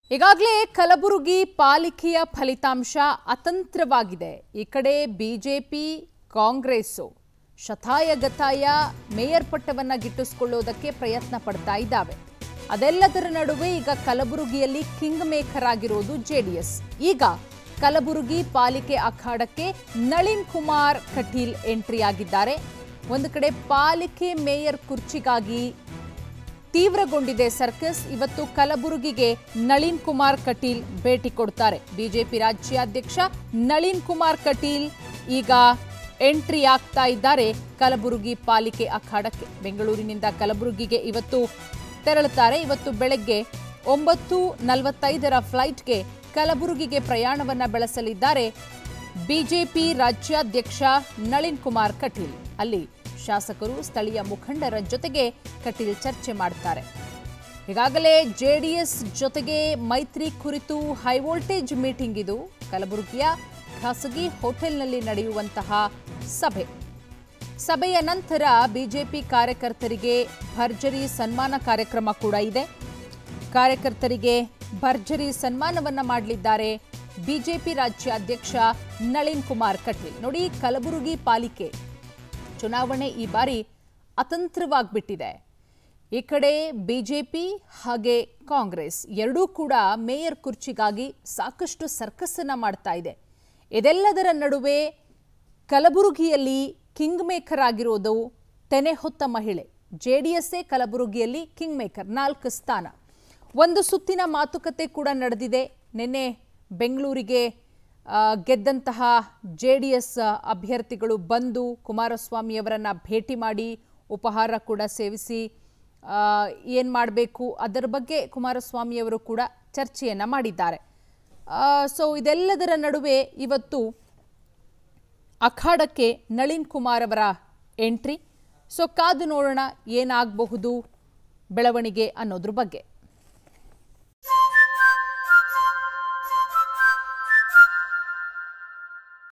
ಈಗಾಗಲೇ ಕಲಬುರಗಿ ಪಾಲಿಕೆಯ ಫಲಿತಾಂಶ ಅತಂತ್ರವಾಗಿದೆ ಈ ಕಡೆ ಬಿಜೆಪಿ ಕಾಂಗ್ರೆಸ್ಸು ಶತಾಯಗತಾಯ ಮೇಯರ್ ಪಟ್ಟವನ್ನ ಗಿಟ್ಟಿಸಿಕೊಳ್ಳೋದಕ್ಕೆ ಪ್ರಯತ್ನ ಪಡ್ತಾ ಇದ್ದಾವೆ ಅದೆಲ್ಲದರ ನಡುವೆ ಈಗ ಕಲಬುರಗಿಯಲ್ಲಿ ಕಿಂಗ್ ಮೇಕರ್ ಆಗಿರೋದು ಜೆಡಿಎಸ್ ಈಗ ಕಲಬುರಗಿ ಪಾಲಿಕೆ ಅಖಾಡಕ್ಕೆ ನಳಿನ್ ಕುಮಾರ್ ಕಟೀಲ್ ಎಂಟ್ರಿ ಆಗಿದ್ದಾರೆ ಒಂದು ಕಡೆ ಪಾಲಿಕೆ ಮೇಯರ್ ಕುರ್ಚಿಗಾಗಿ ತೀವ್ರಗೊಂಡಿದೆ ಸರ್ಕಸ್ ಇವತ್ತು ಕಲಬುರಗಿಗೆ ನಳಿನ್ ಕುಮಾರ್ ಕಟೀಲ್ ಭೇಟಿ ಕೊಡ್ತಾರೆ ಬಿಜೆಪಿ ರಾಜ್ಯಾಧ್ಯಕ್ಷ ನಳಿನ್ ಕುಮಾರ್ ಕಟೀಲ್ ಈಗ ಎಂಟ್ರಿ ಆಗ್ತಾ ಇದ್ದಾರೆ ಕಲಬುರಗಿ ಪಾಲಿಕೆ ಅಖಾಡಕ್ಕೆ ಬೆಂಗಳೂರಿನಿಂದ ಕಲಬುರಗಿಗೆ ಇವತ್ತು ತೆರಳುತ್ತಾರೆ ಇವತ್ತು ಬೆಳಗ್ಗೆ ಒಂಬತ್ತು ನಲವತ್ತೈದರ ಫ್ಲೈಟ್ಗೆ ಕಲಬುರಗಿಗೆ ಪ್ರಯಾಣವನ್ನ ಬೆಳೆಸಲಿದ್ದಾರೆ ಬಿಜೆಪಿ ರಾಜ್ಯಾಧ್ಯಕ್ಷ ನಳಿನ್ ಕುಮಾರ್ ಕಟೀಲ್ ಅಲ್ಲಿ ಶಾಸಕರು ಸ್ಥಳೀಯ ಮುಖಂಡರ ಜೊತೆಗೆ ಕಟೀಲ್ ಚರ್ಚೆ ಮಾಡ್ತಾರೆ ಈಗಾಗಲೇ ಜೆಡಿಎಸ್ ಜೊತೆಗೆ ಮೈತ್ರಿ ಕುರಿತು ಹೈವೋಲ್ಟೇಜ್ ಮೀಟಿಂಗ್ ಇದು ಕಲಬುರಗಿಯ ಖಾಸಗಿ ಹೋಟೆಲ್ನಲ್ಲಿ ನಡೆಯುವಂತಹ ಸಭೆ ಸಭೆಯ ನಂತರ ಬಿಜೆಪಿ ಕಾರ್ಯಕರ್ತರಿಗೆ ಭರ್ಜರಿ ಸನ್ಮಾನ ಕಾರ್ಯಕ್ರಮ ಕೂಡ ಇದೆ ಕಾರ್ಯಕರ್ತರಿಗೆ ಭರ್ಜರಿ ಸನ್ಮಾನವನ್ನ ಮಾಡಲಿದ್ದಾರೆ ಬಿಜೆಪಿ ರಾಜ್ಯಾಧ್ಯಕ್ಷ ನಳಿನ್ ಕುಮಾರ್ ಕಟೀಲ್ ನೋಡಿ ಕಲಬುರಗಿ ಪಾಲಿಕೆ ಚುನಾವಣೆ ಈ ಬಾರಿ ಅತಂತ್ರವಾಗ್ಬಿಟ್ಟಿದೆ ಈ ಕಡೆ ಬಿಜೆಪಿ ಹಾಗೆ ಕಾಂಗ್ರೆಸ್ ಎರಡೂ ಕೂಡ ಮೇಯರ್ ಕುರ್ಚಿಗಾಗಿ ಸಾಕಷ್ಟು ಸರ್ಕಸ್ಸನ್ನ ಮಾಡ್ತಾ ಇದೆ ಇದೆಲ್ಲದರ ನಡುವೆ ಕಲಬುರಗಿಯಲ್ಲಿ ಕಿಂಗ್ ಮೇಕರ್ ಆಗಿರೋದು ತೆನೆ ಹೊತ್ತ ಮಹಿಳೆ ಜೆ ಡಿ ಎಸ್ಸೇ ಕಲಬುರಗಿಯಲ್ಲಿ ಕಿಂಗ್ ಮೇಕರ್ ನಾಲ್ಕು ಸ್ಥಾನ ಒಂದು ಸುತ್ತಿನ ಮಾತುಕತೆ ಕೂಡ ನಡೆದಿದೆ ನಿನ್ನೆ ಬೆಂಗಳೂರಿಗೆ ಆ, ಗೆದ್ದಂತಹ ಜೆ ಡಿ ಎಸ್ ಅಭ್ಯರ್ಥಿಗಳು ಬಂದು ಕುಮಾರಸ್ವಾಮಿಯವರನ್ನ ಭೇಟಿ ಮಾಡಿ ಉಪಹಾರ ಕೂಡ ಸೇವಿಸಿ ಏನು ಮಾಡಬೇಕು ಅದರ ಬಗ್ಗೆ ಕುಮಾರಸ್ವಾಮಿಯವರು ಕೂಡ ಚರ್ಚೆಯನ್ನು ಮಾಡಿದ್ದಾರೆ ಸೊ ಇದೆಲ್ಲದರ ನಡುವೆ ಇವತ್ತು ಅಖಾಡಕ್ಕೆ ನಳಿನ್ ಕುಮಾರ್ ಅವರ ಎಂಟ್ರಿ ಸೊ ಕಾದು ನೋಡೋಣ ಏನಾಗಬಹುದು ಬೆಳವಣಿಗೆ ಅನ್ನೋದ್ರ ಬಗ್ಗೆ